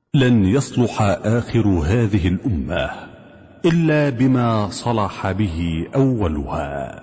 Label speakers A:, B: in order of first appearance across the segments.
A: لن يصلح آخر هذه الأمة إلا بما صلح به أولها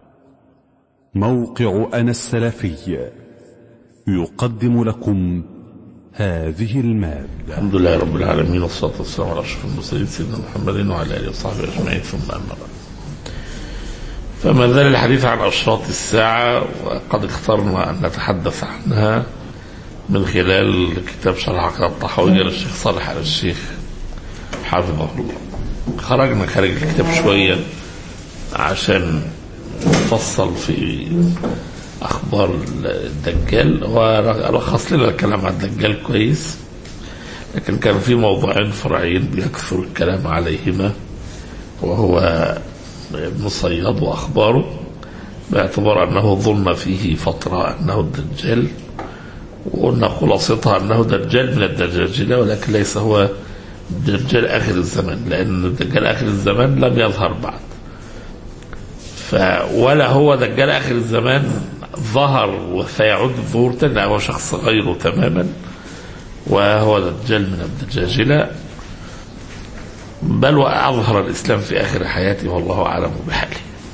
A: موقع أنا السلفي يقدم لكم هذه المادة
B: الحمد لله رب العالمين والصلاة والسلام على أشرف المرسلين سيدنا محمد وعلى آله وصحبه أجمعين ثم أما بعد فما زال الحديث عن أشراط الساعة وقد اخترنا أن نتحدث عنها من خلال كتاب شرح عقيدة الطحاوية للشيخ صالح آل الشيخ حفظه الله خرجنا خارج الكتاب شوية عشان نفصل في أخبار الدجال ولخص لنا الكلام عن الدجال كويس لكن كان في موضوعين فرعيين بيكثر الكلام عليهما وهو ابن صياد وأخباره باعتبار أنه ظن فيه فترة أنه الدجال وقلنا خلاصتها أنه دجال من الدجاجلة ولكن ليس هو دجال آخر الزمان لأن دجال آخر الزمان لم يظهر بعد ف ولا هو دجال آخر الزمان ظهر فيعود الظهور تاني هو شخص غيره تماما وهو دجال من الدجاجلة بل وأظهر الإسلام في آخر حياته والله أعلم بحاله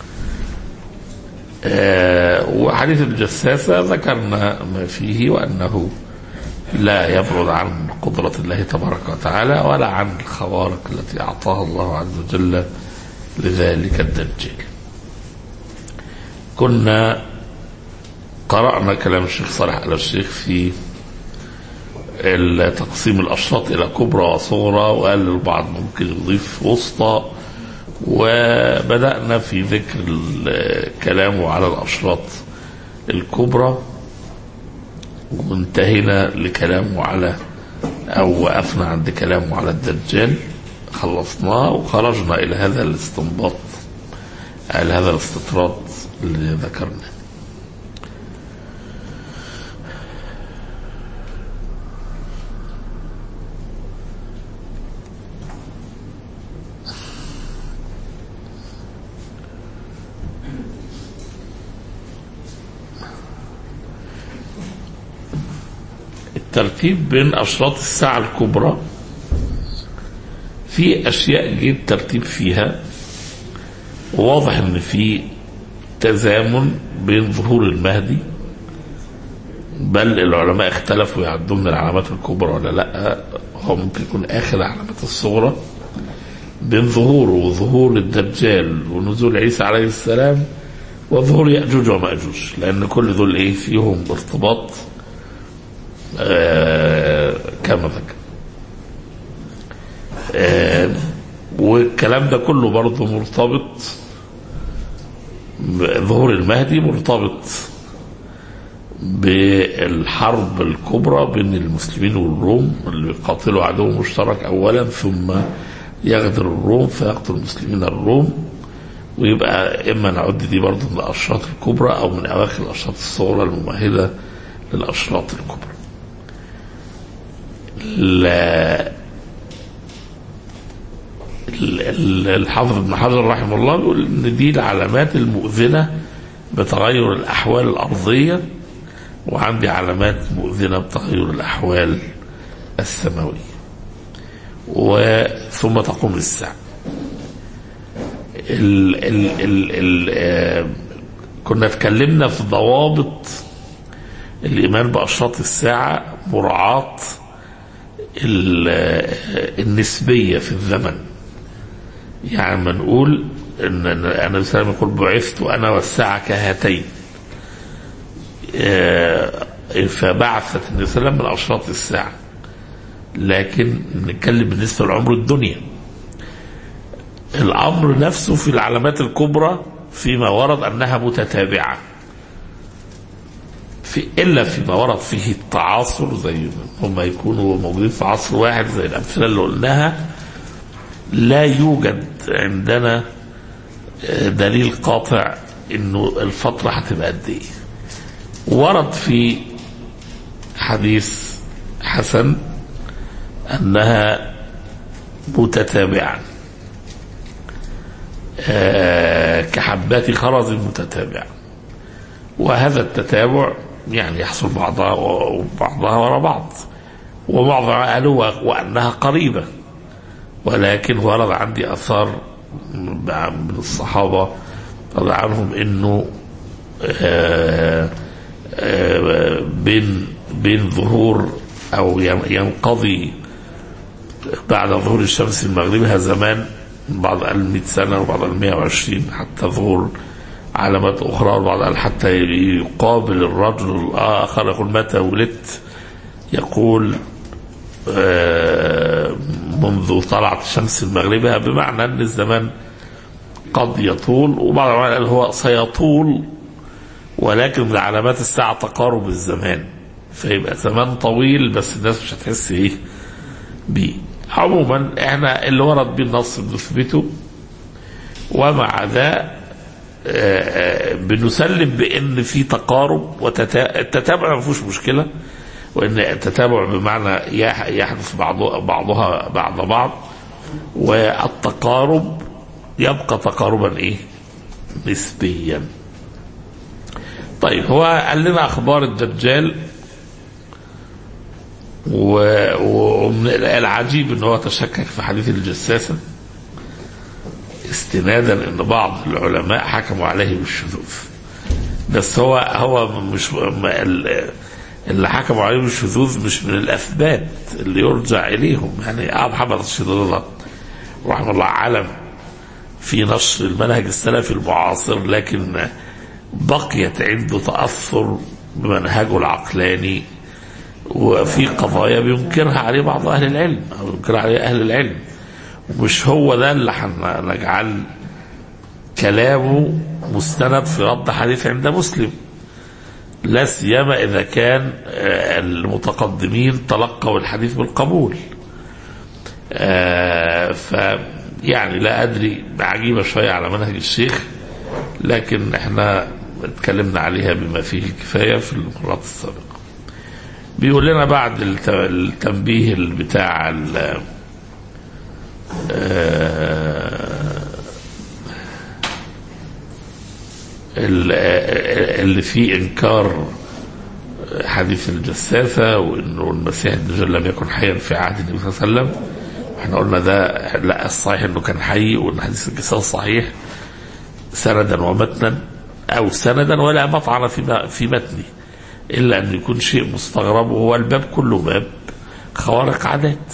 B: أه وحديث الجساسة ذكرنا ما فيه وأنه لا يبعد عن قدرة الله تبارك وتعالى ولا عن الخوارق التي أعطاها الله عز وجل لذلك الدجال كنا قرأنا كلام الشيخ صالح آل الشيخ في تقسيم الأشراط إلى كبرى وصغرى وقال البعض ممكن يضيف وسطى وبدأنا في ذكر كلامه على الأشراط الكبرى وانتهينا لكلامه على أو وقفنا عند كلامه على الدجال خلصناه وخرجنا إلى هذا الاستنباط إلى هذا الاستطراد اللي ذكرناه الترتيب بين أشراط الساعة الكبرى في أشياء جيد ترتيب فيها واضح ان في تزامن بين ظهور المهدي بل العلماء اختلفوا يعدوا من العلامات الكبرى ولا لا هو ممكن يكون اخر العلامات الصغرى بين ظهوره وظهور الدجال ونزول عيسى عليه السلام وظهور ياجوج وماجوج لان كل دول ايه فيهم ارتباط آه كما ذكر آه والكلام ده كله برضه مرتبط ظهور المهدي مرتبط بالحرب الكبرى بين المسلمين والروم اللي بيقاتلوا عدو مشترك اولا ثم يغدر الروم فيقتل المسلمين الروم ويبقى اما نعد دي برضه من الاشراط الكبرى او من اواخر الاشراط الصغرى الممهده للاشراط الكبرى. لا الحافظ ابن حجر رحمه الله بيقول ان دي العلامات المؤذنه بتغير الاحوال الارضيه وعندي علامات مؤذنه بتغير الاحوال السماويه وثم تقوم الساعه ال ال ال ال كنا اتكلمنا في ضوابط الايمان باشراط الساعه مراعاه النسبيه في الزمن يعني ما نقول ان انا السلام يقول بعثت انا والساعه كهاتين فبعثت النبي صلى الله عليه وسلم من اشراط الساعه لكن نتكلم بالنسبه لعمر الدنيا الامر نفسه في العلامات الكبرى فيما ورد انها متتابعه في الا فيما ورد فيه التعاصر زي هم يكونوا موجودين في عصر واحد زي الامثله اللي قلناها لا يوجد عندنا دليل قاطع انه الفتره هتبقى قد ايه ورد في حديث حسن انها متتابعه كحبات خرز متتابعه وهذا التتابع يعني يحصل بعضها وبعضها وراء بعض ومعظم قالوا وأنها قريبة ولكن ورد عندي أثار من الصحابة رضي عنهم أنه آه، آه، بين بين ظهور أو ينقضي بعد ظهور الشمس المغربها زمان بعض قال 100 سنة وبعض قال 120 حتى ظهور علامات أخرى وبعض قال حتى يقابل الرجل الآخر يقول متى ولدت يقول آه، منذ طلعت الشمس المغربها بمعنى أن الزمان قد يطول وبعض العلماء قال هو سيطول ولكن من علامات الساعة تقارب الزمان فيبقى زمان طويل بس الناس مش هتحس ايه بيه عموما احنا اللي ورد بيه النص بنثبته ومع ذا آه، آه، بنسلم بان في تقارب والتتابع ما فيهوش مشكله وان التتابع بمعنى يح- يحدث بعضها بعضها بعد بعض والتقارب يبقى تقاربا ايه نسبيا طيب هو قال لنا اخبار الدجال و- ومن العجيب ان هو تشكك في حديث الجساسه استنادا ان بعض العلماء حكموا عليه بالشذوذ بس هو هو مش ما- ال- اللي حكموا عليه بالشذوذ مش من الاثبات اللي يرجع اليهم يعني اه محمد رشيد رضا رحمه الله علم في نشر المنهج السلفي المعاصر لكن بقيت عنده تاثر بمنهجه العقلاني وفي قضايا بينكرها عليه بعض اهل العلم او ينكرها عليه اهل العلم ومش هو ده اللي هنجعل كلامه مستند في رد حديث عند مسلم لا سيما اذا كان آه، المتقدمين تلقوا الحديث بالقبول آه، ف يعني لا ادري عجيبه شويه على منهج الشيخ لكن احنا اتكلمنا عليها بما فيه الكفايه في المرات السابقه بيقول لنا بعد الت- التنبيه بتاع ال- آه، ال- آه، اللي فيه انكار حديث الجساسة وانه المسيح الدجال لم يكن حيا في عهد النبي صلى الله عليه وسلم احنا قلنا ده لا الصحيح انه كان حي وان حديث الجساسة صحيح سندا ومتنا او سندا ولا مطعن في م- في متنه الا ان يكون شيء مستغرب وهو الباب كله باب خوارق عادات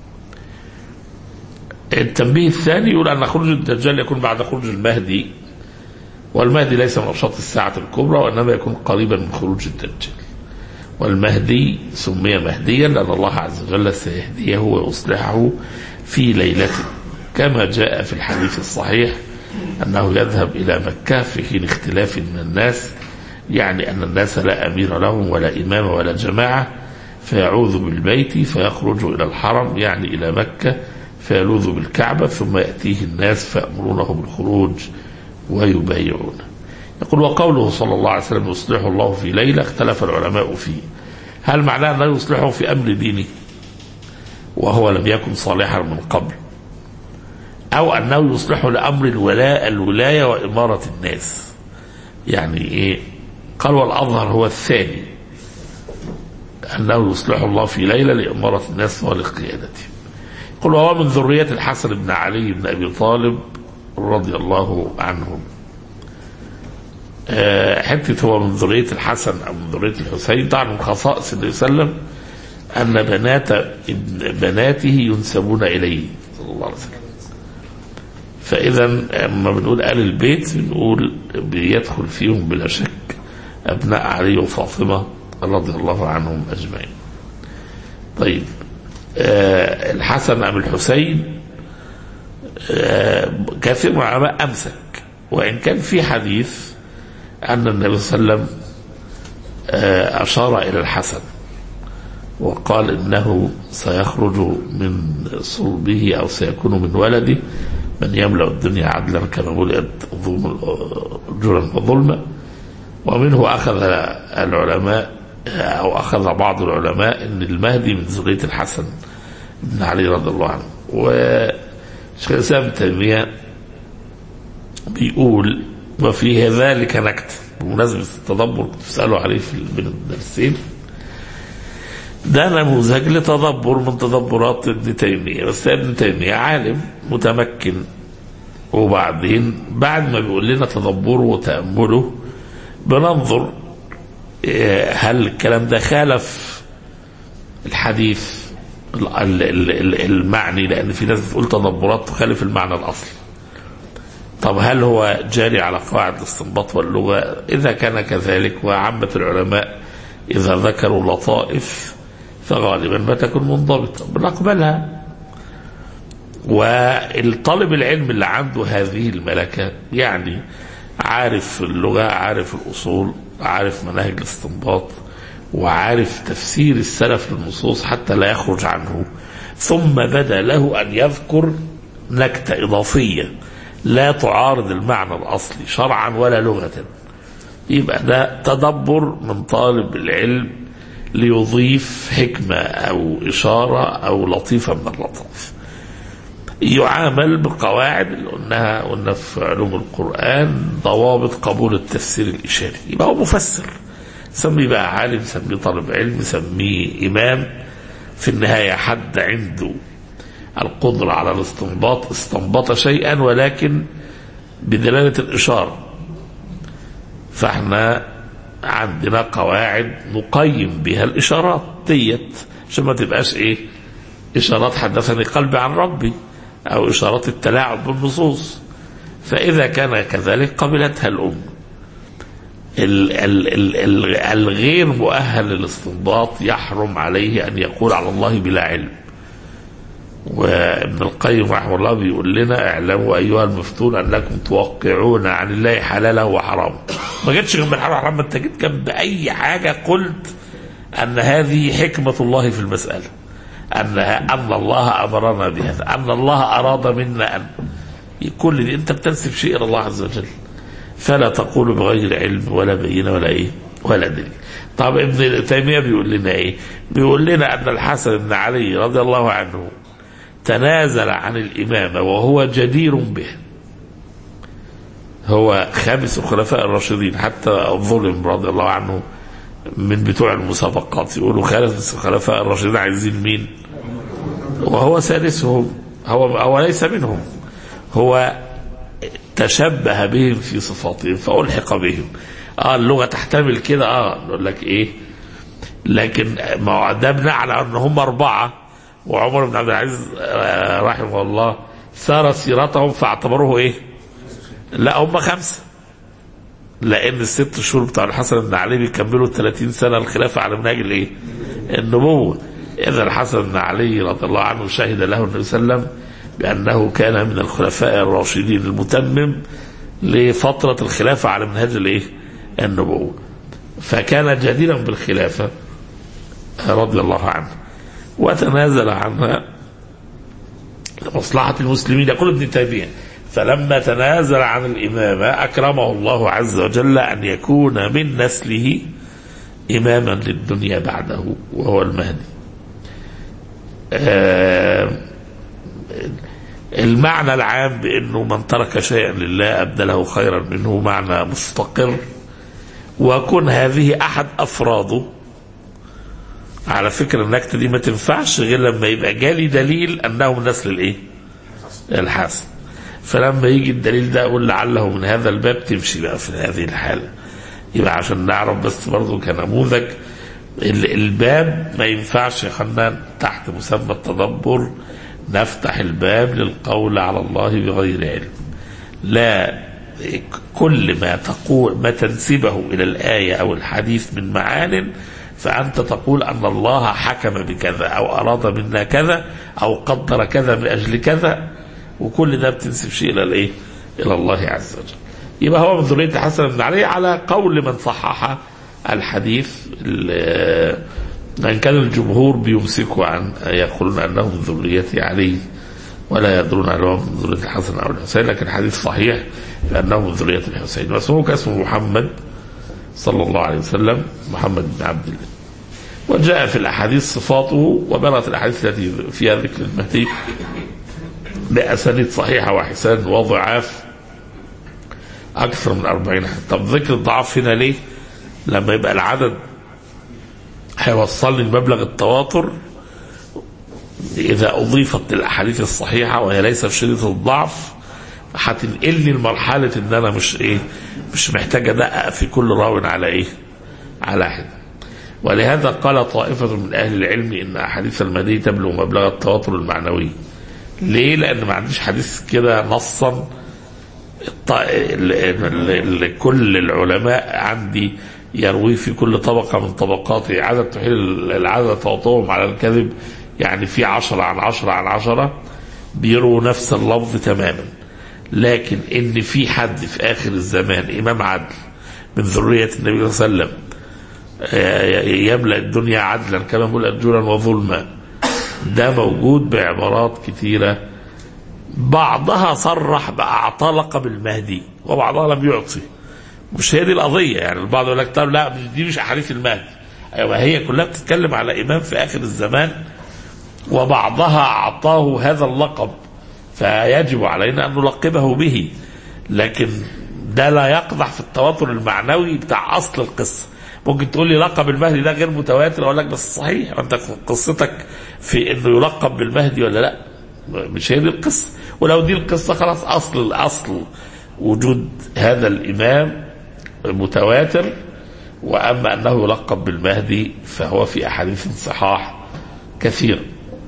B: التنبيه الثاني يقول ان خروج الدجال يكون بعد خروج المهدي والمهدي ليس من اشراط الساعه الكبرى وانما يكون قريبا من خروج الدجال والمهدي سمي مهديا لان الله عز وجل سيهديه ويصلحه في ليلته كما جاء في الحديث الصحيح انه يذهب الى مكه في حين اختلاف من الناس يعني ان الناس لا امير لهم ولا امام ولا جماعه فيعوذ بالبيت فيخرج الى الحرم يعني الى مكه فيلوذ بالكعبه ثم ياتيه الناس فيامرونه بالخروج ويبايعونه. يقول وقوله صلى الله عليه وسلم يصلح الله في ليله اختلف العلماء فيه. هل معناه انه يصلحه في امر دينه وهو لم يكن صالحا من قبل او انه يصلحه لامر الولاء الولايه واماره الناس. يعني ايه؟ قال والاظهر هو الثاني انه يصلح الله في ليله لاماره الناس ولقيادتهم. يقول وهو من ذريه الحسن بن علي بن ابي طالب رضي الله عنهم. آه، حته هو من ذريه الحسن او من ذريه الحسين طبعا من خصائص النبي صلى الله عليه وسلم ان بنات ابن- بناته ينسبون اليه صلى الله عليه وسلم. فاذا لما بنقول ال البيت بنقول بيدخل فيهم بلا شك ابناء علي وفاطمه رضي الله عنهم اجمعين. طيب آه الحسن ام الحسين آه كثير من العلماء امسك وان كان في حديث ان النبي صلى الله عليه وسلم آه اشار الى الحسن وقال انه سيخرج من صلبه او سيكون من ولده من يملا الدنيا عدلا كما ملئت ظلم جرا وظلما ومنه اخذ العلماء او اخذ بعض العلماء ان المهدي من ذريه الحسن بن علي رضي الله عنه وشيخ الاسلام ابن تيميه بيقول وفي ذلك نكته بمناسبه التدبر كنت بساله عليه في بين الدرسين ده نموذج لتدبر من تدبرات ابن تيمية بس ابن تيمية عالم متمكن وبعدين بعد ما بيقول لنا تدبره وتأمله بننظر إيه، هل الكلام ده خالف الحديث ال- ال- ال- المعني لأن في ناس بتقول تدبرات تخالف المعنى الأصلي طب هل هو جاري على قواعد الاستنباط واللغة إذا كان كذلك وعامة العلماء إذا ذكروا لطائف فغالبا ما تكون منضبطة بنقبلها والطالب العلم اللي عنده هذه الملكة يعني عارف اللغة عارف الأصول عارف مناهج الاستنباط وعارف تفسير السلف للنصوص حتى لا يخرج عنه ثم بدا له أن يذكر نكتة إضافية لا تعارض المعنى الأصلي شرعا ولا لغة يبقى ده تدبر من طالب العلم ليضيف حكمة أو إشارة أو لطيفة من اللطائف يعامل بقواعد اللي قلناها قلنا في علوم القرآن ضوابط قبول التفسير الإشاري يبقى هو مفسر سميه بقى عالم سميه طالب علم سميه إمام في النهاية حد عنده القدرة على الاستنباط استنبط شيئا ولكن بدلالة الإشارة فاحنا عندنا قواعد نقيم بها الإشارات ديت عشان ما تبقاش إيه إشارات حدثني قلبي عن ربي أو إشارات التلاعب بالنصوص فإذا كان كذلك قبلتها الأمة ال- ال- ال- ال- الغير مؤهل للاستنباط يحرم عليه أن يقول على الله بلا علم وابن القيم رحمه الله بيقول لنا اعلموا ايها المفتون انكم توقعون عن الله حلاله وحرامه ما جتش جنب الحلال والحرام ما انت جيت جنب اي حاجه قلت ان هذه حكمه الله في المساله ان ان الله امرنا بهذا ان الله اراد منا ان كل دي انت بتنسب شيء الى الله عز وجل فلا تقول بغير علم ولا بينه ولا ايه ولا دليل طب ابن تيميه بيقول لنا ايه بيقول لنا ان الحسن بن علي رضي الله عنه تنازل عن الإمامة وهو جدير به هو خامس الخلفاء الراشدين حتى ظلم رضي الله عنه من بتوع المسابقات يقولوا خامس الخلفاء الراشدين عايزين مين وهو سادسهم هو هو ليس منهم هو تشبه بهم في صفاتهم فألحق بهم اه اللغة تحتمل كده اه نقول لك ايه لكن ما هو ده بناء على ان هم اربعه وعمر بن عبد العزيز آه، رحمه الله سار سيرتهم فاعتبروه ايه؟ لا هم خمسه لان الست شهور بتاع الحسن بن علي بيكملوا 30 سنه الخلافه على منهج الايه؟ النبوه اذا الحسن بن علي رضي الله عنه شهد له النبي صلى الله عليه وسلم بانه كان من الخلفاء الراشدين المتمم لفتره الخلافه على منهج الايه؟ النبوه فكان جديرا بالخلافه رضي الله عنه وتنازل عنها لمصلحة المسلمين يقول ابن تيمية فلما تنازل عن الإمامة أكرمه الله عز وجل أن يكون من نسله إماما للدنيا بعده وهو المهدي آه، المعنى العام بأنه من ترك شيئا لله أبدله خيرا منه معنى مستقر وكن هذه أحد أفراده على فكرة النكتة دي ما تنفعش غير لما يبقى جالي دليل أنه من نسل الإيه؟ الحسن فلما يجي الدليل ده أقول لعله من هذا الباب تمشي بقى في هذه الحالة يبقى عشان نعرف بس برضه كنموذج ال- الباب ما ينفعش يا خنان تحت مسمى التدبر نفتح الباب للقول على الله بغير علم لا كل ما تقول ما تنسبه الى الايه او الحديث من معان فانت تقول ان الله حكم بكذا او اراد منا كذا او قدر كذا من اجل كذا وكل ده بتنسب شيء الى الايه؟ الى الله عز وجل. يبقى هو من ذريه حسن بن علي على قول من صحح الحديث ال- ان كان الجمهور بيمسكوا عن يقولون انه من ذريه علي ولا يدرون انه من ذريه الحسن او الحسين لكن الحديث صحيح بانه من ذريه الحسين بس هو كاسمه محمد صلى الله عليه وسلم محمد بن عبد الله وجاء في الاحاديث صفاته وبلغت الاحاديث التي فيها ذكر المهدي باسانيد صحيحه وحسان وضعاف اكثر من 40 طب ذكر الضعاف هنا ليه؟ لما يبقى العدد هيوصلني لمبلغ التواتر إذا أضيفت للأحاديث الصحيحة وهي ليست شديدة الضعف هتنقلني لمرحلة إن أنا مش إيه مش محتاج أدقق في كل راو على إيه على حد ولهذا قال طائفة من أهل العلم إن أحاديث المهدي تبلغ مبلغ التواتر المعنوي ليه؟ لأن ما عنديش حديث كده نصا الط- ال- ال- ال- كل العلماء عندي يروي في كل طبقة من طبقاته عدد تحيل العدد توطئهم على الكذب يعني في عشرة عن عشرة عن عشرة بيروا نفس اللفظ تماما لكن ان في حد في اخر الزمان امام عدل من ذرية النبي صلى الله عليه وسلم آه، يملأ الدنيا عدلا كما ملأت جولا وظلما ده موجود بعبارات كثيرة بعضها صرح بأعطى لقب المهدي وبعضها لم يعطي مش هي دي القضية يعني البعض يقول لك طب لا دي مش أحاديث المهدي أيوة هي كلها بتتكلم على إمام في آخر الزمان وبعضها أعطاه هذا اللقب فيجب علينا أن نلقبه به لكن ده لا يقضح في التواتر المعنوي بتاع أصل القصة ممكن تقول لي لقب المهدي ده غير متواتر اقول لك بس صحيح انت قصتك في انه يلقب بالمهدي ولا لا مش هي دي القصه ولو دي القصه خلاص اصل الاصل وجود هذا الامام متواتر واما انه يلقب بالمهدي فهو في احاديث صحاح كثير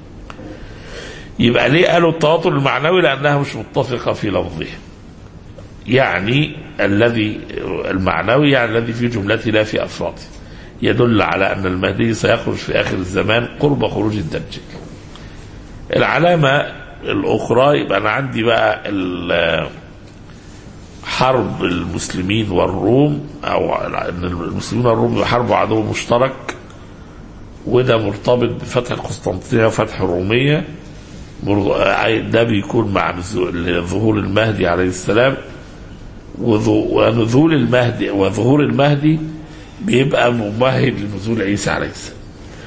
B: يبقى ليه قالوا التواتر المعنوي لانها مش متفقه في لفظه يعني الذي المعنوي يعني الذي في جملته لا في افراده يدل على ان المهدي سيخرج في اخر الزمان قرب خروج الدجال العلامه الاخرى يبقى انا عندي بقى ال- حرب المسلمين والروم او ان المسلمين والروم يحاربوا عدو مشترك وده مرتبط بفتح القسطنطينيه وفتح الروميه مر- ده بيكون مع نزول- ظهور المهدي عليه السلام وذو- ونزول المهدي وظهور المهدي بيبقى ممهد لنزول عيسى عليه السلام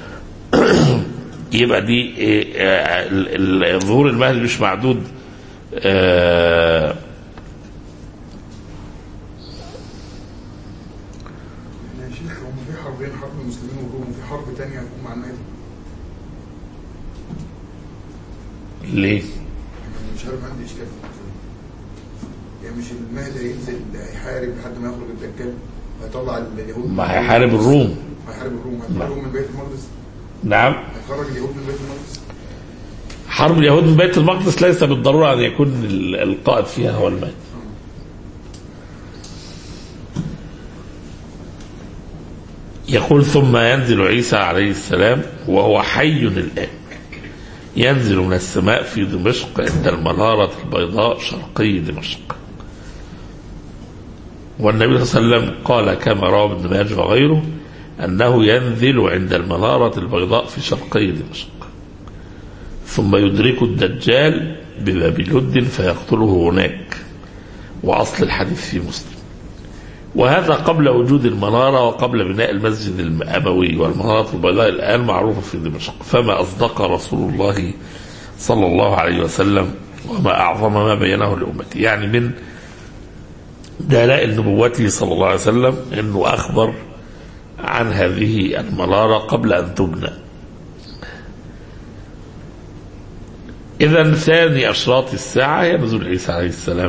B: يبقى دي إيه، آه، ال- ال- ظهور المهدي مش معدود آه،
C: يا شيخ هم في حربين حرب المسلمين والروم وفي حرب تانية هتكون مع المهدي
B: ليه؟
C: يعني مش عارف عندي اشكال في الموضوع ده. يعني مش المهدي هينزل هيحارب لحد ما يخرج الدجال هيطلع اليهود
B: ما هيحارب الروم
C: هيحارب الروم هيطلع
B: لا.
C: الروم من بيت المقدس
B: نعم
C: هيخرج اليهود من بيت المقدس
B: حرب اليهود من بيت المقدس ليس بالضروره ان يكون ال- القائد فيها هو المهدي يقول ثم ينزل عيسى عليه السلام وهو حي الآن ينزل من السماء في دمشق عند المنارة البيضاء شرقي دمشق والنبي صلى الله عليه وسلم قال كما روى ابن ماجه وغيره أنه ينزل عند المنارة البيضاء في شرقي دمشق ثم يدرك الدجال بباب لد فيقتله هناك وأصل الحديث في مسلم وهذا قبل وجود المنارة وقبل بناء المسجد الأموي والمنارة البيضاء الآن معروفة في دمشق فما أصدق رسول الله صلى الله عليه وسلم وما أعظم ما بينه لأمته يعني من دلائل نبوته صلى الله عليه وسلم أنه أخبر عن هذه المنارة قبل أن تبنى إذا ثاني أشراط الساعة هي نزول عيسى عليه السلام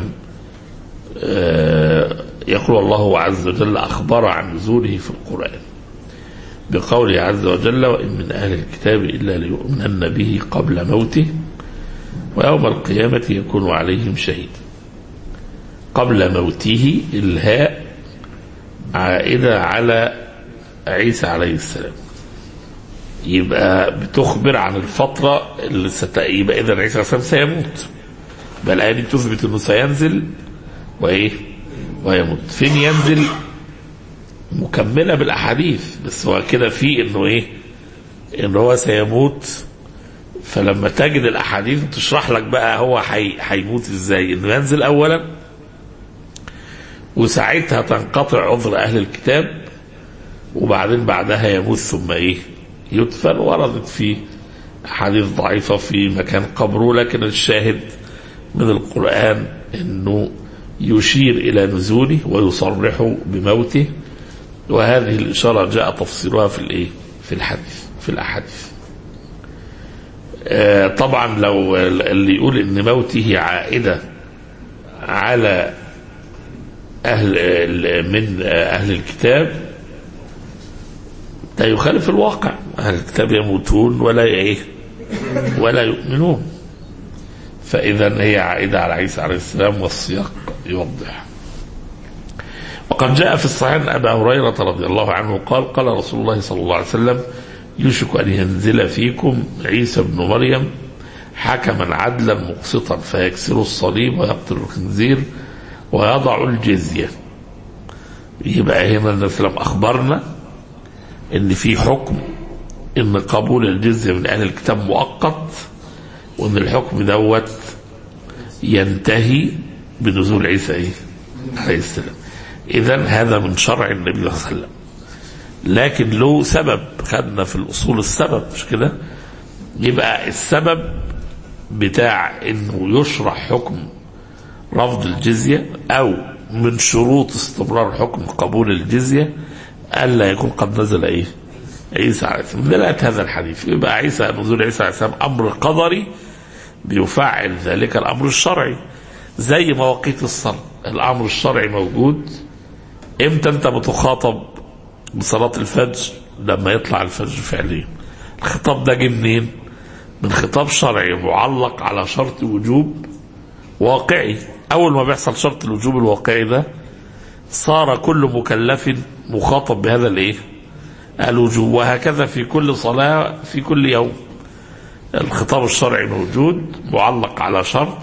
B: آه، يقول الله عز وجل أخبر عن نزوله في القرآن بقوله عز وجل وإن من أهل الكتاب إلا ليؤمنن به قبل موته ويوم القيامة يكون عليهم شهيد قبل موته الهاء عائدة على عيسى عليه السلام يبقى بتخبر عن الفترة اللي ست... يبقى إذا عيسى عليه السلام سيموت بل الآية دي تثبت أنه سينزل وإيه ويموت فين ينزل مكملة بالأحاديث بس هو كده في إنه إيه إن هو سيموت فلما تجد الأحاديث تشرح لك بقى هو حي... هيموت إزاي إنه ينزل أولا وساعتها تنقطع عذر أهل الكتاب وبعدين بعدها يموت ثم إيه يدفن وردت في أحاديث ضعيفة في مكان قبره لكن الشاهد من القرآن أنه يشير إلى نزوله ويصرح بموته وهذه الإشارة جاء تفصيلها في الإيه في الحديث في الأحاديث آه، طبعا لو اللي يقول ان موته عائدة على أهل ال- من أهل الكتاب ده يخالف الواقع أهل الكتاب يموتون ولا إيه ولا يؤمنون فإذا هي عائدة على عيسى عليه السلام والسياق يوضح وقد جاء في الصحيح أن أبا هريرة رضي الله عنه قال قال رسول الله صلى الله عليه وسلم يوشك أن ينزل فيكم عيسى بن مريم حكما عدلا مقسطا فيكسر الصليب ويقتل الخنزير ويضع الجزية يبقى هنا النبي صلى الله عليه وسلم أخبرنا إن في حكم إن قبول الجزية من أهل الكتاب مؤقت وإن الحكم دوت ينتهي بنزول عيسى إيه؟ عليه السلام إذا هذا من شرع النبي صلى الله عليه وسلم لكن له سبب خدنا في الأصول السبب مش كده يبقى السبب بتاع انه يشرح حكم رفض الجزية او من شروط استمرار حكم قبول الجزية الا يكون قد نزل ايه عيسى عليه السلام دلالة هذا الحديث يبقى عيسى نزول عيسى عليه السلام امر قدري بيفعل ذلك الامر الشرعي زي مواقيت الصلاة الامر الشرعي موجود امتى انت بتخاطب بصلاة الفجر لما يطلع الفجر فعليا الخطاب ده جه منين من خطاب شرعي معلق على شرط وجوب واقعي اول ما بيحصل شرط الوجوب الواقعي ده صار كل مكلف مخاطب بهذا الايه الوجوب وهكذا في كل صلاة في كل يوم الخطاب الشرعي موجود معلق على شرط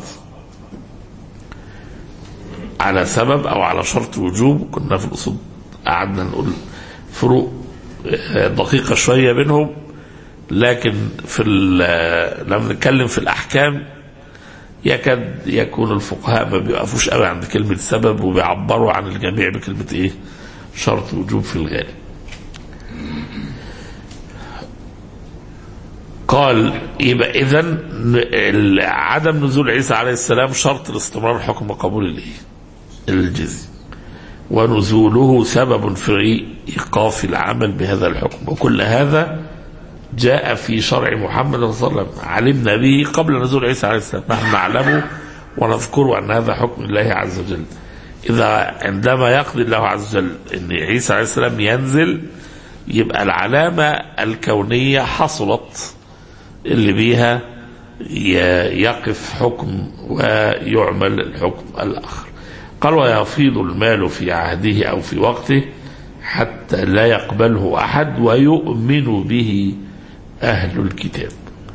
B: على سبب او على شرط وجوب كنا في الاصول قعدنا نقول فروق دقيقة شوية بينهم لكن في لما نتكلم في الأحكام يكاد يكون الفقهاء ما بيقفوش قوي عند كلمة سبب وبيعبروا عن الجميع بكلمة إيه شرط وجوب في الغالب قال يبقى إذا عدم نزول عيسى عليه السلام شرط لاستمرار حكم قبول الإيه الجزية ونزوله سبب في إيقاف العمل بهذا الحكم وكل هذا جاء في شرع محمد صلى الله عليه وسلم علمنا به قبل نزول عيسى عليه السلام نحن نعلمه ونذكر أن هذا حكم الله عز وجل إذا عندما يقضي الله عز وجل أن عيسى عليه السلام ينزل يبقى العلامة الكونية حصلت اللي بيها يقف حكم ويعمل الحكم الآخر قال ويفيض المال في عهده أو في وقته حتى لا يقبله أحد ويؤمن به أهل الكتاب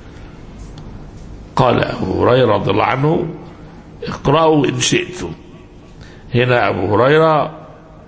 B: قال أبو هريرة رضي الله عنه اقرأوا إن شئتم هنا أبو هريرة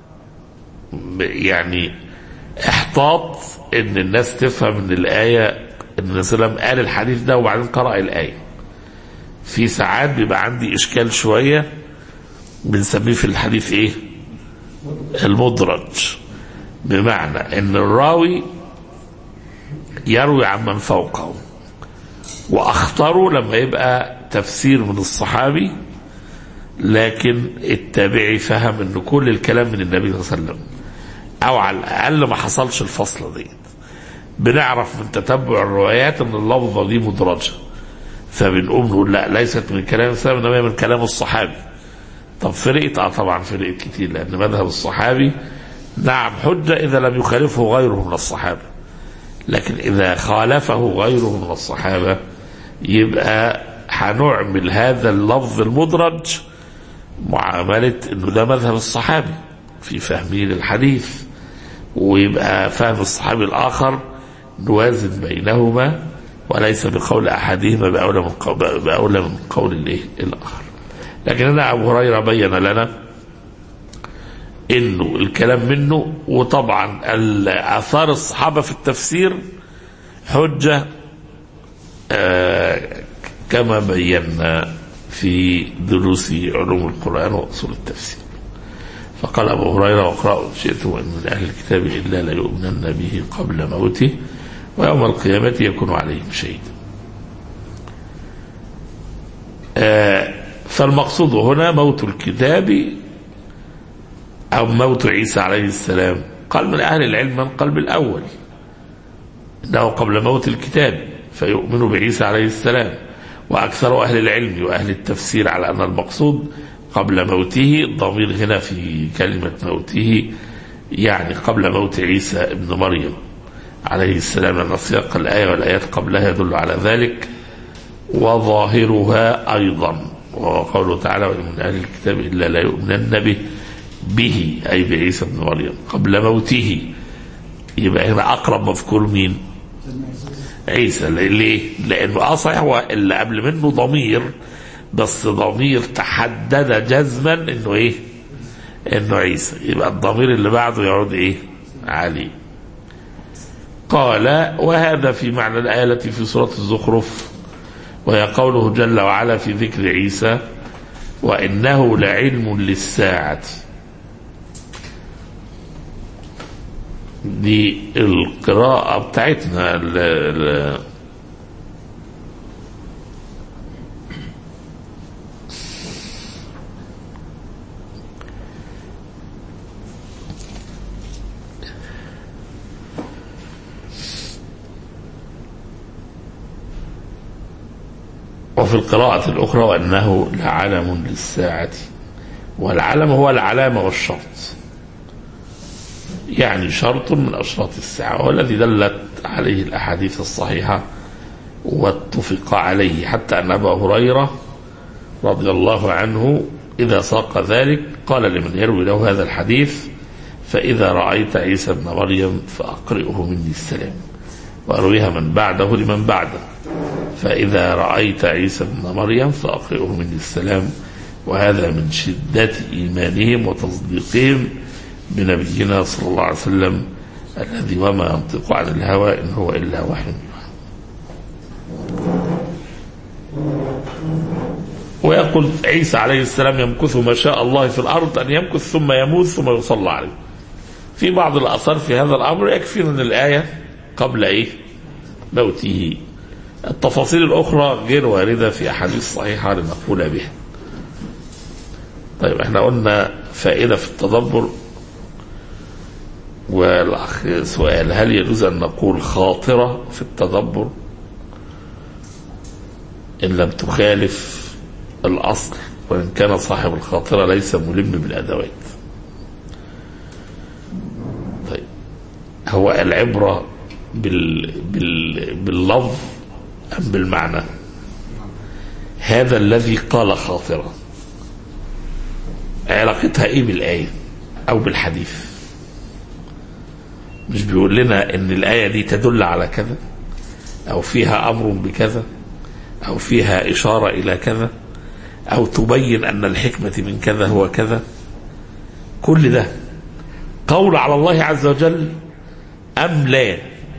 B: يعني احتاط ان الناس تفهم ان الآية ان النبي صلى الله عليه وسلم قال الحديث ده وبعدين قرأ الآية في ساعات بيبقى عندي إشكال شوية بنسميه في الحديث ايه المدرج بمعنى ان الراوي يروي عن من فوقه واخطره لما يبقى تفسير من الصحابي لكن التابعي فهم ان كل الكلام من النبي صلى الله عليه وسلم او على الاقل ما حصلش الفصله دي بنعرف من تتبع الروايات ان اللفظه دي مدرجه فبنقوم نقول لا ليست من كلام السلام انما من كلام الصحابي طب فرقت اه طبعا فرقت كتير لان مذهب الصحابي نعم حجه اذا لم يخالفه غيره من الصحابه لكن اذا خالفه غيره من الصحابه يبقى هنعمل هذا اللفظ المدرج معامله انه ده مذهب الصحابي في فهمه للحديث ويبقى فهم الصحابي الاخر نوازن بينهما وليس بقول احدهما باولى من قول باولى من قول الايه الاخر لكن هنا ابو هريره بين لنا انه الكلام منه وطبعا اثار الصحابه في التفسير حجه آه كما بينا في دروس علوم القران واصول التفسير فقال ابو هريره واقرأوا شئتم ان من اهل الكتاب الا ليؤمنن به قبل موته ويوم القيامه يكون عليهم شهيدا آه فالمقصود هنا موت الكتاب أو موت عيسى عليه السلام قال من أهل العلم من قال بالأول انه قبل موت الكتاب فيؤمن بعيسى عليه السلام واكثر اهل العلم واهل التفسير على ان المقصود قبل موته الضمير هنا في كلمه موته يعني قبل موت عيسى ابن مريم عليه السلام لان سياق الايه والايات قبلها يدل على ذلك وظاهرها ايضا وهو قوله تعالى وان من اهل الكتاب الا لا يؤمنن به به اي بعيسى ابن مريم قبل موته يبقى هنا اقرب مذكور مين؟ عيسى ليه؟ لانه اه صحيح هو اللي قبل منه ضمير بس ضمير تحدد جزما انه ايه؟ انه عيسى يبقى الضمير اللي بعده يعود ايه؟ عليه. قال وهذا في معنى الآية التي في سورة الزخرف وهي قوله جل وعلا في ذكر عيسى وإنه لعلم للساعة دي القراءة بتاعتنا ال- ال- وفي القراءة الأخرى وأنه لعلم للساعة والعلم هو العلامة والشرط يعني شرط من أشراط الساعة والذي دلت عليه الأحاديث الصحيحة واتفق عليه حتى أن أبا هريرة رضي الله عنه إذا ساق ذلك قال لمن يروي له هذا الحديث فإذا رأيت عيسى ابن مريم فأقرئه مني السلام وأرويها من بعده لمن بعده فإذا رأيت عيسى ابن مريم فأقرئه مني السلام وهذا من شدة إيمانهم وتصديقهم بنبينا صلى الله عليه وسلم الذي وما ينطق عن الهوى إن هو إلا وحي يوحى. ويقول عيسى عليه السلام يمكث ما شاء الله في الأرض أن يمكث ثم يموت ثم يصلى عليه في بعض الآثار في هذا الأمر يكفينا أن الآية قبل إيه موته التفاصيل الأخرى غير واردة في أحاديث صحيحة لنقول بها طيب احنا قلنا فائدة في التدبر والأخ سؤال هل يجوز أن نقول خاطرة في التدبر إن لم تخالف الأصل وإن كان صاحب الخاطرة ليس ملم بالأدوات طيب هو العبرة بال... بال... باللفظ أم بالمعنى هذا الذي قال خاطرة علاقتها ايه بالآية أو بالحديث مش بيقول لنا ان الآية دي تدل على كذا أو فيها أمر بكذا أو فيها إشارة إلى كذا أو تبين أن الحكمة من كذا هو كذا كل ده قول على الله عز وجل أم لا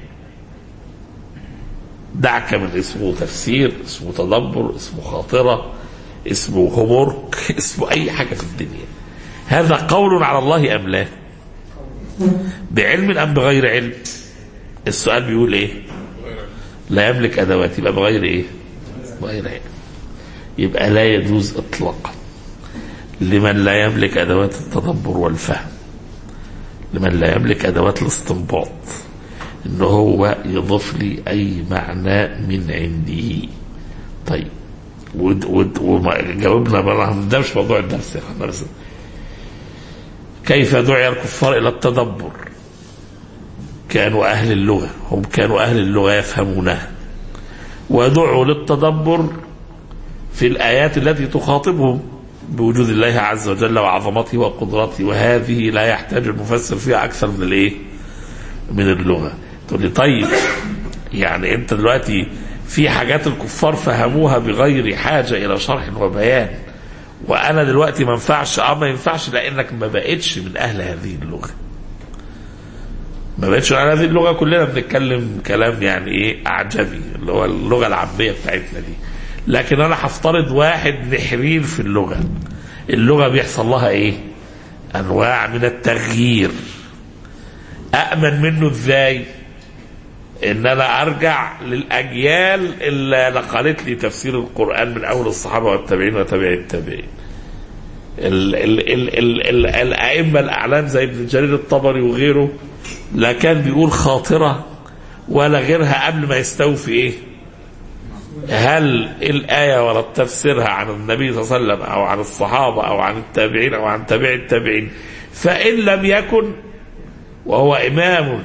B: دعك من اسمه تفسير اسمه تدبر اسمه خاطرة اسمه هومورك اسمه أي حاجة في الدنيا هذا قول على الله أم لا بعلم أم بغير علم السؤال بيقول إيه لا يملك أدوات يبقى بغير إيه بغير علم يبقى لا يجوز إطلاقا لمن لا يملك أدوات التدبر والفهم لمن لا يملك أدوات الاستنباط إن هو يضيف لي أي معنى من عنده طيب ود ود وجاوبنا بقى ده مش موضوع الدرس يا اخوانا بس كيف دعي الكفار الى التدبر كانوا اهل اللغه هم كانوا اهل اللغه يفهمونها ودعوا للتدبر في الايات التي تخاطبهم بوجود الله عز وجل وعظمته وقدرته وهذه لا يحتاج المفسر فيها اكثر من الايه؟ من اللغه تقول لي طيب يعني انت دلوقتي في حاجات الكفار فهموها بغير حاجه الى شرح وبيان وانا دلوقتي ما ينفعش اه ما ينفعش لانك ما بقتش من اهل هذه اللغه ما بقتش من اهل هذه اللغه كلنا بنتكلم كلام يعني ايه اعجمي اللي هو اللغه العاميه بتاعتنا دي لكن انا هفترض واحد نحرير في اللغه اللغه بيحصل لها ايه انواع من التغيير أأمن منه إزاي؟ إن أنا أرجع للأجيال اللي نقلت لي تفسير القرآن من أول الصحابة والتابعين وتابعي التابعين. ال ال ال ال ال الأئمة الأعلام زي ابن جرير الطبري وغيره لا كان بيقول خاطرة ولا غيرها قبل ما يستوفي ايه هل الآية ورد تفسيرها عن النبي صلى الله عليه وسلم أو عن الصحابة أو عن التابعين أو عن تابع التابعين فإن لم يكن وهو إمام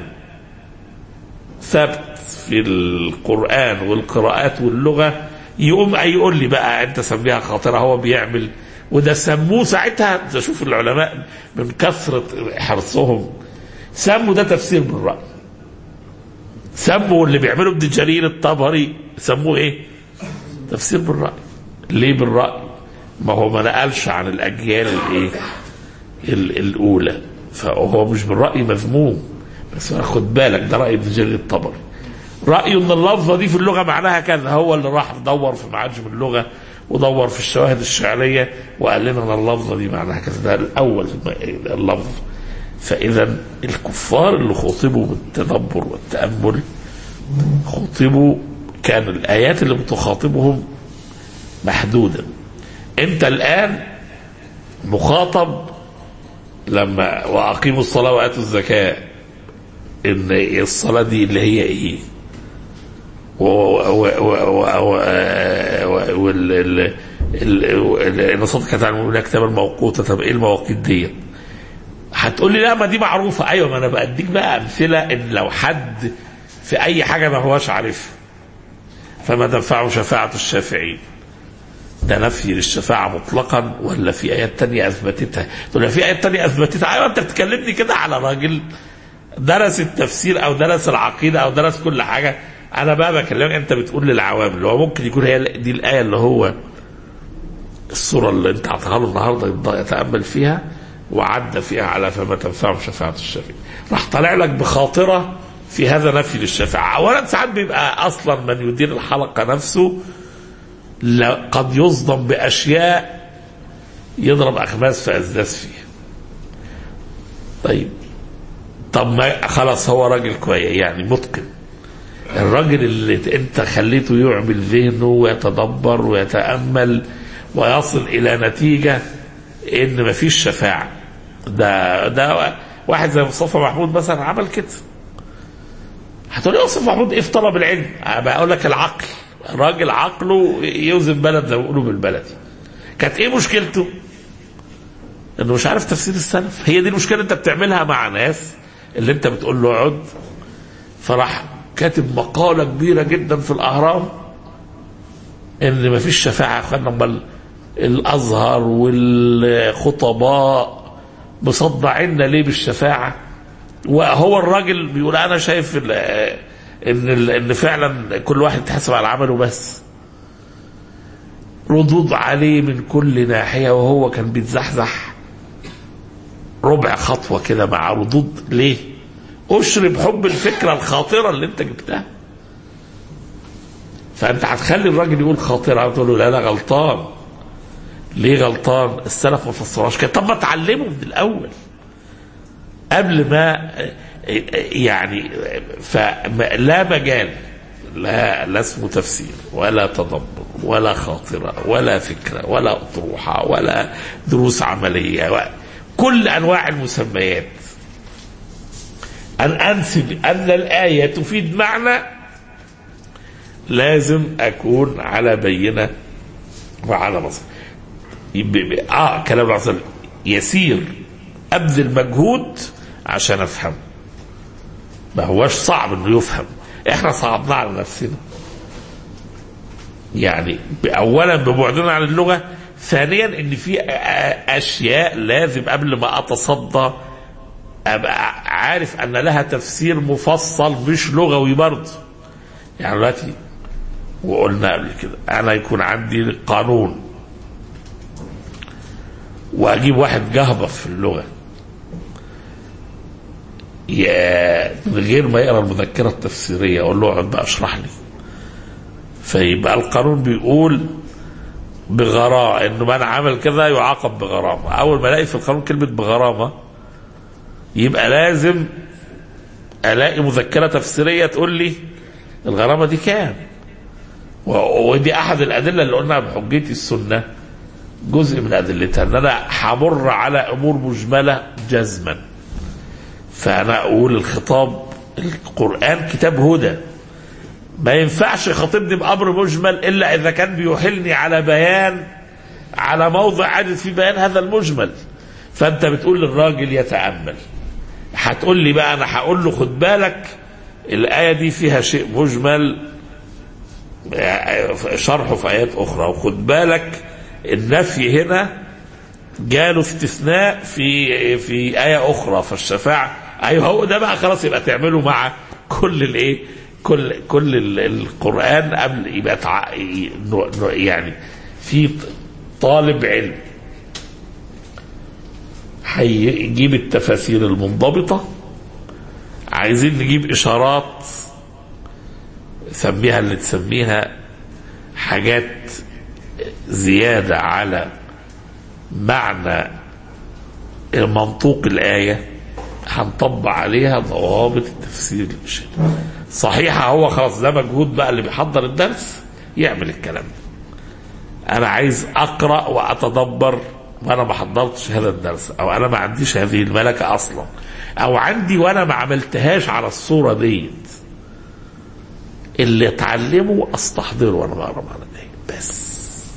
B: ثبت في القرآن والقراءات واللغة يقوم يقول لي بقى أنت سميها خاطرة هو بيعمل وده سموه ساعتها تشوف العلماء من كثرة حرصهم سموا ده تفسير بالرأي سموا اللي بيعملوا ابن جرير الطبري سموه ايه تفسير بالرأي ليه بالرأي ما هو ما نقلش عن الأجيال الايه ال- الأولى فهو مش بالرأي مذموم بس خد بالك ده رأي ابن جرير الطبري رأيه ان اللفظة دي في اللغة معناها كذا هو اللي راح دور في معاجم اللغة ودور في الشواهد الشعرية وقال لنا ان اللفظة دي معناها كذا ده الأول اللفظ فإذا الكفار اللي خاطبوا بالتدبر والتأمل خاطبوا كان الآيات اللي بتخاطبهم محدودة أنت الآن مخاطب لما وأقيموا الصلاة وآتوا الزكاة إن الصلاة دي اللي هي إيه؟ و- و- و- و- و- وال- ال- ال- ان صوتك كانت على المؤمنين كتابا موقوتا طب ايه المواقيت ديت؟ هتقول لي لا ما دي معروفه ايوه ما انا بديك بقى امثله ان لو حد في اي حاجه ما هواش عارفها فما تنفعه شفاعه الشافعين ده نفي للشفاعة مطلقا ولا في آيات تانية أثبتتها تقول لي في آيات تانية أثبتتها أيوة أنت بتكلمني كده على راجل درس التفسير أو درس العقيدة أو درس كل حاجة أنا بقى بكلمك أنت بتقول للعوام اللي هو ممكن يكون هي دي الآية اللي هو الصورة اللي أنت عطاها له النهاردة يبدأ يتأمل فيها وعدى فيها على فما تنفعه شفاعة الشافعين راح طالع لك بخاطرة في هذا نفي للشفاعة أولا ساعات بيبقى أصلا من يدير الحلقة نفسه لا- قد يصدم بأشياء يضرب أخماس في أزاز فيها طيب طب ما خلاص هو راجل كويس يعني متقن الراجل اللي انت خليته يعمل ذهنه ويتدبر ويتأمل ويصل إلى نتيجة إن مفيش شفاعة ده ده واحد زي مصطفى محمود مثلا عمل كده هتقول لي مصطفى محمود ايه في طلب العلم؟ بقول لك العقل راجل عقله يوزن بلد زي ما بيقولوا بالبلدي كانت ايه مشكلته؟ انه مش عارف تفسير السلف هي دي المشكله انت بتعملها مع ناس اللي انت بتقول له اقعد فراح كاتب مقاله كبيره جدا في الاهرام ان مفيش شفاعه يا اخوانا امال الازهر والخطباء مصدعنا ليه بالشفاعه وهو الراجل بيقول انا شايف ال- ان ال- ان فعلا كل واحد يتحاسب على عمله بس ردود عليه من كل ناحيه وهو كان بيتزحزح ربع خطوه كده مع ردود ليه؟ اشرب حب الفكره الخاطره اللي انت جبتها فانت هتخلي الراجل يقول خاطره تقول له لا لا غلطان ليه غلطان السلف ما فسروهاش كده طب ما تعلمه من الاول قبل ما يعني فلا مجال لا لا اسمه تفسير ولا تدبر ولا خاطرة ولا فكرة ولا أطروحة ولا دروس عملية كل أنواع المسميات أن أنسب أن الآية تفيد معنى لازم أكون على بينة وعلى بصر يبقى- اه كلام الرسول يسير ابذل مجهود عشان افهم ما هوش صعب انه يفهم احنا صعبناه على نفسنا يعني اولا ببعدنا عن اللغه ثانيا ان في أ- أ- اشياء لازم قبل ما اتصدى ابقى عارف ان لها تفسير مفصل مش لغوي برضه يعني دلوقتي وقلنا قبل كده انا يكون عندي قانون واجيب واحد جهبف في اللغه يا من غير ما يقرا المذكره التفسيريه اقول له اقعد بقى اشرح لي فيبقى القانون بيقول بغرامه انه من عمل كذا يعاقب بغرامه اول ما الاقي في القانون كلمه بغرامه يبقى لازم الاقي مذكره تفسيريه تقول لي الغرامه دي كام و- ودي احد الادله اللي قلنا بحجيه السنه جزء من ادلتها ان انا همر على امور مجمله جزما فانا اقول الخطاب القرآن كتاب هدى ما ينفعش يخاطبني بأمر مجمل إلا إذا كان بيحلني على بيان على موضع عادت في بيان هذا المجمل فأنت بتقول للراجل يتأمل هتقول لي بقى أنا هقول له خد بالك الآية دي فيها شيء مجمل شرحه في آيات أخرى وخد بالك النفي هنا جاله استثناء في في آية أخرى فالشفاعة أيوه هو ده بقى خلاص يبقى تعمله مع كل الإيه كل كل ال- القرآن قبل يبقى تع... يعني في طالب علم هيجيب التفاسير المنضبطة عايزين نجيب إشارات سميها اللي تسميها حاجات زيادة على معنى منطوق الآية هنطبق عليها ضوابط التفسير الإشاري صحيح هو خلاص ده مجهود بقى اللي بيحضر الدرس يعمل الكلام ده أنا عايز أقرأ وأتدبر وأنا ما حضرتش هذا الدرس أو أنا ما عنديش هذه الملكة أصلا أو عندي وأنا ما عملتهاش على الصورة ديت اللي اتعلمه استحضره وانا بقرا على ده بس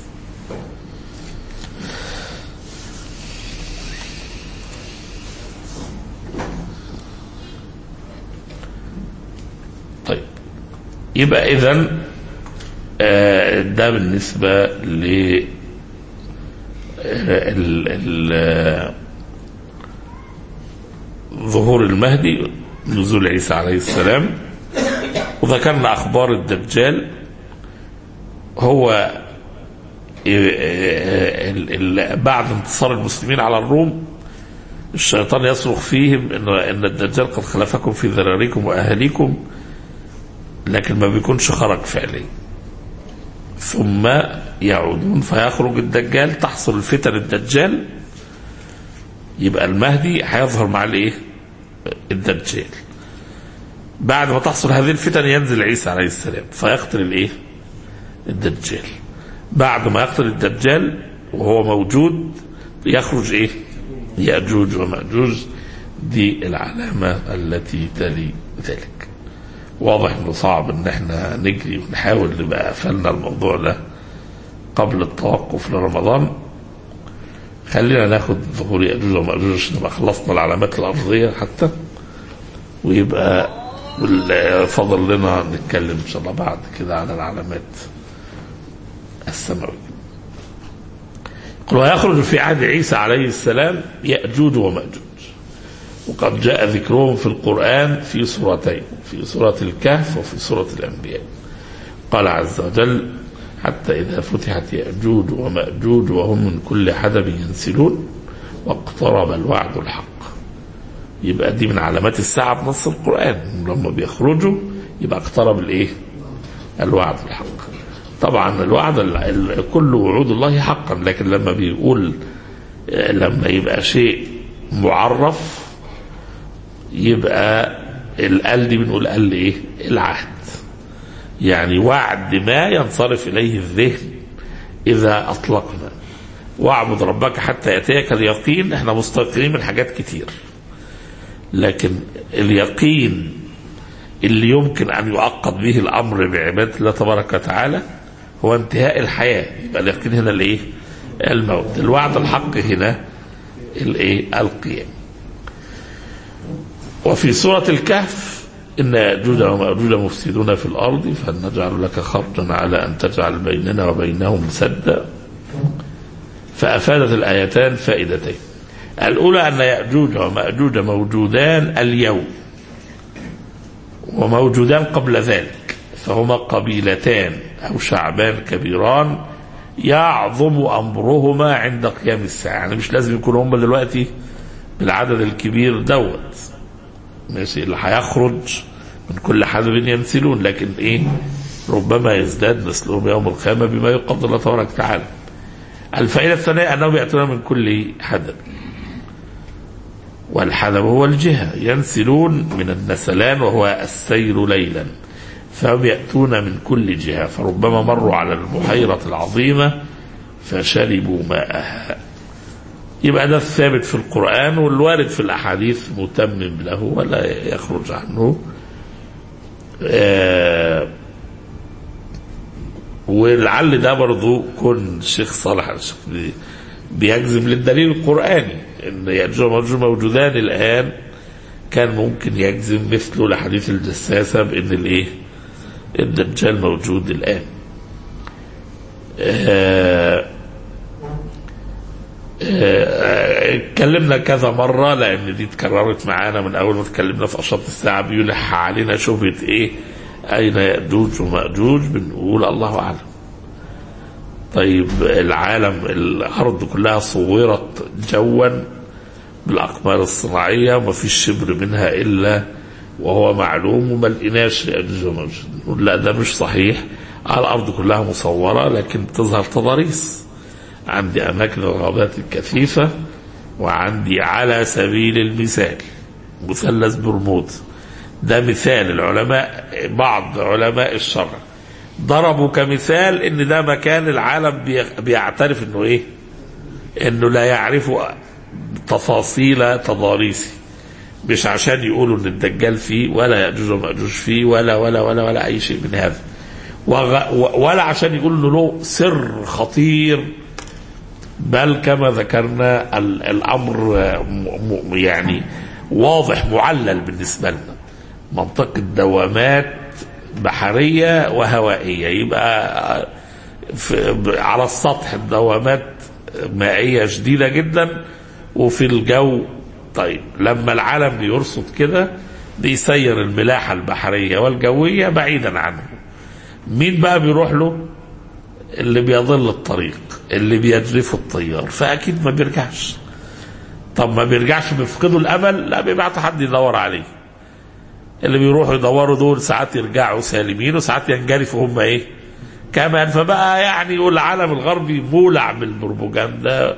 B: طيب يبقى اذا آه، ده بالنسبه ل آه، ال- ال- آه، ظهور المهدي نزول عيسى عليه السلام وذكرنا اخبار الدجال هو ال- ال- بعد انتصار المسلمين على الروم الشيطان يصرخ فيهم ان ان الدجال قد خلفكم في ذراريكم واهاليكم لكن ما بيكونش خرج فعليا ثم يعودون فيخرج الدجال تحصل الفتن الدجال يبقى المهدي هيظهر مع الايه الدجال بعد ما تحصل هذه الفتن ينزل عيسى عليه السلام فيقتل الايه الدجال بعد ما يقتل الدجال وهو موجود يخرج ايه يأجوج ومأجوج دي العلامة التي تلي ذلك واضح انه صعب ان احنا نجري ونحاول نبقى قفلنا الموضوع ده قبل التوقف لرمضان خلينا ناخد ظهور يأجوج ومأجوج عشان نبقى خلصنا العلامات الأرضية حتى ويبقى وال- فضل لنا نتكلم ان شاء الله بعد كده على العلامات السماوية يقول ويخرج في عهد عيسى عليه السلام يأجوج ومأجوج وقد جاء ذكرهم في القرآن في سورتين في سورة الكهف وفي سورة الأنبياء قال عز وجل حتى إذا فتحت يأجوج ومأجوج وهم من كل حدب ينسلون واقترب الوعد الحق يبقى دي من علامات الساعة بنص القرآن لما بيخرجوا يبقى اقترب الايه الوعد الحق طبعا الوعد ال- ال- كل وعود الله حقا لكن لما بيقول آه، لما يبقى شيء معرف يبقى القال دي بنقول قال ايه العهد يعني وعد ما ينصرف اليه الذهن اذا اطلقنا واعبد ربك حتى ياتيك اليقين احنا مستيقنين من حاجات كتير لكن اليقين اللي يمكن ان يعقد به الامر بعباده الله تبارك وتعالى هو انتهاء الحياه يبقى اليقين هنا الايه؟ الموت الوعد الحق هنا الايه؟ القيام وفي سوره الكهف ان ياجوج وماجوج مفسدون في الارض فلنجعل لك خرجا على ان تجعل بيننا وبينهم سدا فافادت الايتان فائدتين الأولى أن يأجوج ومأجوج موجودان اليوم وموجودان قبل ذلك فهما قبيلتان أو شعبان كبيران يعظم أمرهما عند قيام الساعة يعني مش لازم يكونوا هم دلوقتي بالعدد الكبير دوت ماشي اللي هيخرج من كل حدب ينسلون لكن ايه ربما يزداد مثلهم يوم القيامة بما يقدر الله تبارك وتعالى الفائدة الثانية أنهم يأتون من كل حدب والحدب هو الجهة ينسلون من النسلان وهو السير ليلا فهم يأتون من كل جهة فربما مروا على البحيرة العظيمة فشربوا ماءها يبقى ده الثابت في القرآن والوارد في الأحاديث متمم له ولا يخرج عنه آه ولعل ده برضو كون الشيخ صالح الشيخ بيجزم للدليل القرآني ان يأجوج ومأجوج موجودان الآن كان ممكن يجزم مثله لحديث الجساسة بأن الايه الدجال موجود الآن آه اتكلمنا كذا مرة لأن دي اتكررت معانا من أول ما اتكلمنا في أشراط الساعة بيلح علينا شبهة إيه أين يأجوج ومأجوج بنقول الله أعلم طيب العالم الأرض كلها صورت جوا بالأقمار الصناعية وما فيش شبر منها إلا وهو معلوم وما لقيناش يأجوج ومأجوج نقول لا ده مش صحيح الأرض كلها مصورة لكن بتظهر تضاريس عندي أماكن الغابات الكثيفة وعندي على سبيل المثال مثلث برمودا ده مثال العلماء بعض علماء الشرع ضربوا كمثال ان ده مكان العالم بيعترف انه ايه انه لا يعرف تفاصيل تضاريسي مش عشان يقولوا ان الدجال فيه ولا ياجوج وماجوج فيه ولا ولا ولا ولا اي شيء من هذا ولا عشان يقولوا انه له سر خطير بل كما ذكرنا الامر يعني واضح معلل بالنسبه لنا منطقه دوامات بحريه وهوائيه يبقى على السطح الدوامات مائيه شديده جدا وفي الجو طيب لما العالم بيرصد كده بيسير الملاحه البحريه والجويه بعيدا عنه مين بقى بيروح له اللي بيضل الطريق اللي بيجرفه الطيار فاكيد ما بيرجعش طب ما بيرجعش بيفقدوا الامل لا بيبعتوا حد يدور عليه اللي بيروحوا يدوروا دول ساعات يرجعوا سالمين وساعات ينجرفوا هم ايه كمان فبقى يعني العالم الغربي مولع بالبروباجندا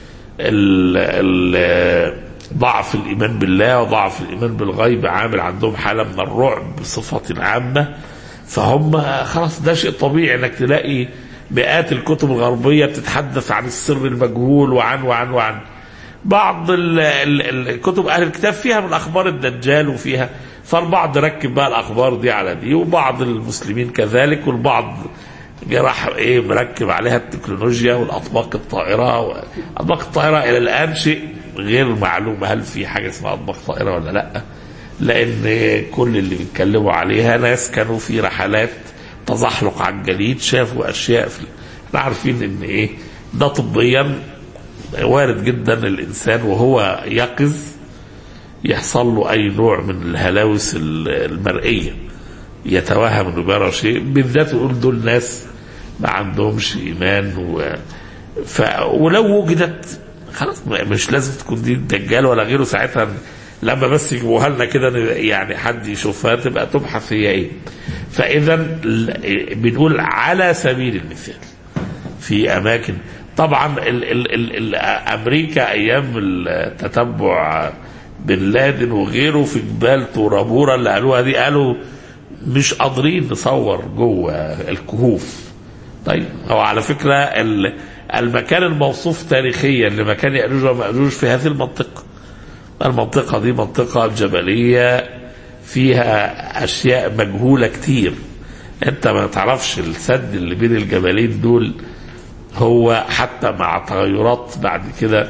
B: ضعف الايمان بالله وضعف الايمان بالغيب عامل عندهم حاله من الرعب بصفه عامه فهم خلاص ده شيء طبيعي انك تلاقي مئات الكتب الغربيه بتتحدث عن السر المجهول وعن وعن وعن بعض ال ال الكتب اهل الكتاب فيها من اخبار الدجال وفيها فالبعض ركب بقى الاخبار دي على دي وبعض المسلمين كذلك والبعض راح ايه مركب عليها التكنولوجيا والاطباق الطائره اطباق الطائره الى الان شيء غير معلوم هل في حاجه اسمها اطباق طائره ولا لا لان كل اللي بيتكلموا عليها ناس كانوا في رحلات تزحلق على الجليد شافوا اشياء في احنا عارفين ان ايه ده طبيا وارد جدا الانسان وهو يقظ يحصل له اي نوع من الهلاوس المرئيه يتوهم انه بيرى شيء بالذات يقول دول ناس ما عندهمش ايمان و... ف... ولو وجدت خلاص مش لازم تكون دي الدجال ولا غيره ساعتها لما بس يجيبوها لنا كده يعني حد يشوفها تبقى تبحث هي ايه فاذا بنقول على سبيل المثال في اماكن طبعا ال ال ال ال امريكا ايام التتبع بن لادن وغيره في جبال تورابورا اللي قالوها دي قالوا مش قادرين نصور جوه الكهوف طيب هو على فكره المكان الموصوف تاريخيا لمكان ياجوج وماجوج في هذه المنطقه المنطقة دي منطقة جبلية فيها أشياء مجهولة كتير أنت ما تعرفش السد اللي بين الجبلين دول هو حتى مع تغيرات بعد كده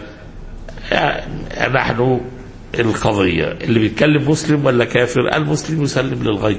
B: نحن القضية اللي بيتكلم مسلم ولا كافر المسلم يسلم للغيب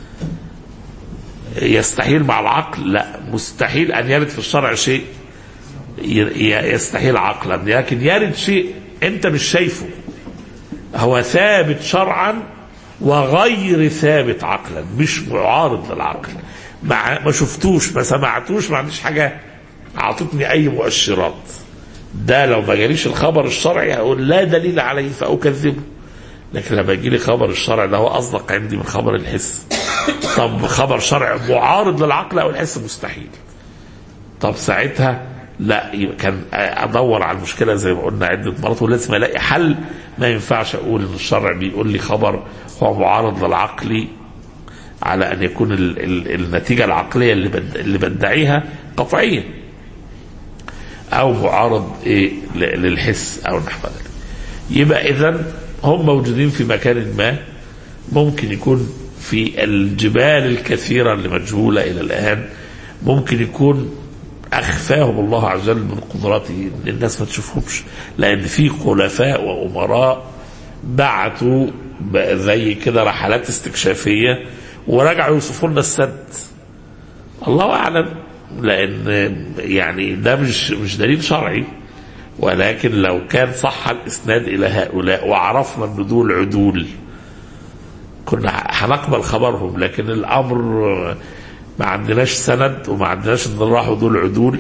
B: يستحيل مع العقل لا مستحيل أن يرد في الشرع شيء يستحيل عقلا لكن يرد شيء أنت مش شايفه هو ثابت شرعا وغير ثابت عقلا مش معارض للعقل ما ما شفتوش ما سمعتوش ما عنديش حاجه اعطتني اي مؤشرات ده لو ما جاليش الخبر الشرعي هقول لا دليل عليه فاكذبه لكن لما يجي لي خبر الشرع ده هو اصدق عندي من خبر الحس طب خبر شرع معارض للعقل او الحس مستحيل طب ساعتها لا كان ادور على المشكله زي ما قلنا عده مرات ولازم الاقي حل ما ينفعش اقول ان الشرع بيقول لي خبر هو معارض للعقل على ان يكون ال ال النتيجه العقليه اللي بد اللي بدعيها قطعيه او معارض ايه للحس او نحو ذلك يبقى اذا هم موجودين في مكان ما ممكن يكون في الجبال الكثيرة اللي مجهولة إلى الآن ممكن يكون أخفاهم الله عز وجل من قدرته إن الناس ما تشوفهمش لأن في خلفاء وأمراء بعتوا بقى زي كده رحلات استكشافية ورجعوا يوصفوا لنا السد الله أعلم لأن يعني ده مش مش دليل شرعي ولكن لو كان صح الإسناد إلى هؤلاء وعرفنا أن دول عدول كنا هنقبل خبرهم لكن الامر ما عندناش سند وما عندناش ان راحوا دول عدول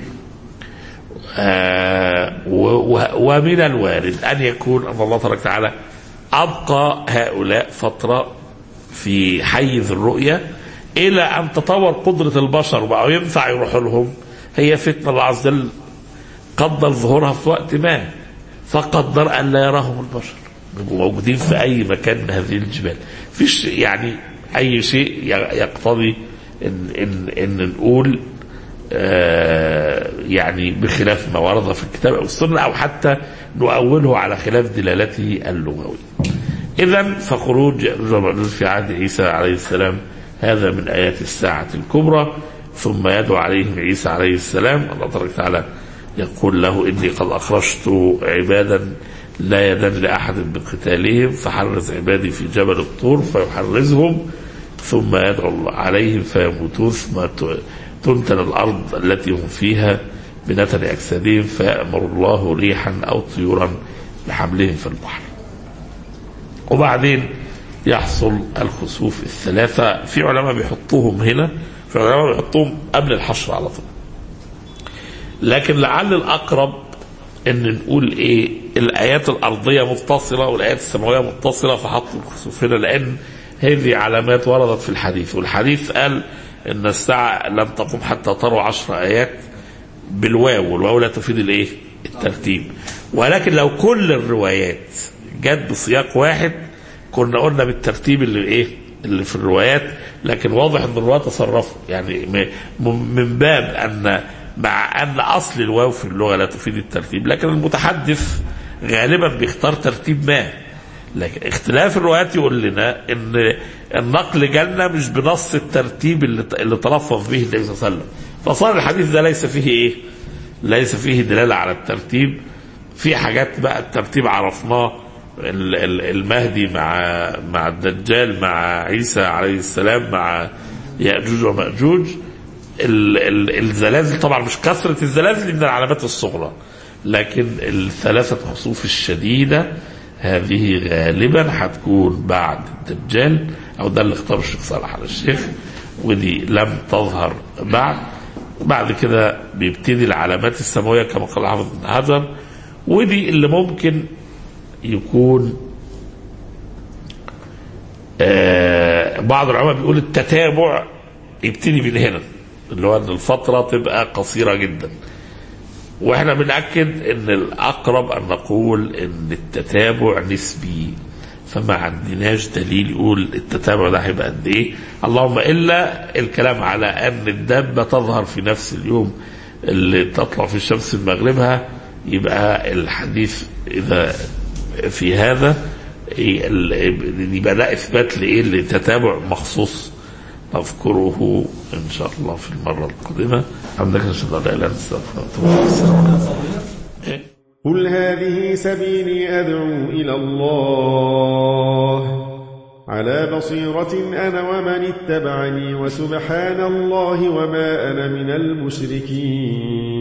B: آه و- و- ومن الوارد ان يكون ان الله تبارك وتعالى ابقى هؤلاء فتره في حيز الرؤيه الى ان تطور قدره البشر وبقوا ينفع يروحوا لهم هي فتنه الله عز وجل قدر ظهورها في وقت ما فقدر ان لا يراهم البشر بيبقوا موجودين في اي مكان من هذه الجبال فيش يعني اي شيء ي- يقتضي ان ان ان نقول آه يعني بخلاف ما ورد في الكتاب او السنه او حتى نؤوله على خلاف دلالته اللغويه. اذا فخروج يأجوج ومأجوج في عهد عيسى عليه السلام هذا من ايات الساعه الكبرى ثم يدعو عليهم عيسى عليه السلام الله تبارك وتعالى يقول له اني قد اخرجت عبادا لا يدان لاحد بقتالهم فحرز عبادي في جبل الطور فيحرزهم ثم يدعو الله عليهم فيموتون ثم ت- تنتن الارض التي هم فيها بنتن اجسادهم فيامر الله ريحا او طيورا بحملهم في البحر. وبعدين يحصل الخسوف الثلاثه في علماء بيحطوهم هنا في علماء بيحطوهم قبل الحشر على طول. لكن لعل الاقرب ان نقول ايه الايات الارضيه متصله والايات السماويه متصله فحطوا الخسوف هنا لان هذه علامات وردت في الحديث والحديث قال ان الساعه لن تقوم حتى تروا عشر ايات بالواو والواو لا تفيد الايه الترتيب ولكن لو كل الروايات جت بسياق واحد كنا قلنا بالترتيب اللي ايه اللي في الروايات لكن واضح ان الرواه تصرفوا يعني م- م- من باب ان مع ان اصل الواو في اللغه لا تفيد الترتيب لكن المتحدث غالبا بيختار ترتيب ما لكن اختلاف الروايات يقول لنا ان النقل جالنا مش بنص الترتيب اللي اللي تلفظ به النبي صلى الله عليه وسلم فصار الحديث ده ليس فيه ايه؟ ليس فيه دلاله على الترتيب في حاجات بقى الترتيب عرفناه ال- ال- المهدي مع مع الدجال مع عيسى عليه السلام مع ياجوج وماجوج ال- ال- الزلازل طبعا مش كثره الزلازل دي من العلامات الصغرى لكن الثلاثه خسوف الشديده هذه غالبا هتكون بعد الدجال او ده اللي اختاره الشيخ صالح على الشيخ ودي لم تظهر بعد بعد كده بيبتدي العلامات السماويه كما قال حافظ بن حجر ودي اللي ممكن يكون آه بعض العلماء بيقول التتابع يبتدي من هنا اللي هو ان الفتره تبقى قصيره جدا واحنا بنأكد ان الاقرب ان نقول ان التتابع نسبي فما عندناش دليل يقول التتابع ده هيبقى قد ايه اللهم الا الكلام على ان الدابه تظهر في نفس اليوم اللي تطلع في الشمس من مغربها يبقى الحديث اذا في هذا يبقى ده اثبات لايه لتتابع مخصوص نذكره ان شاء الله في المره القادمه عندك ان شاء الله لا اله الا انت
D: قل هذه سبيلي أدعو إلى الله على بصيرة أنا ومن اتبعني وسبحان الله وما أنا من المشركين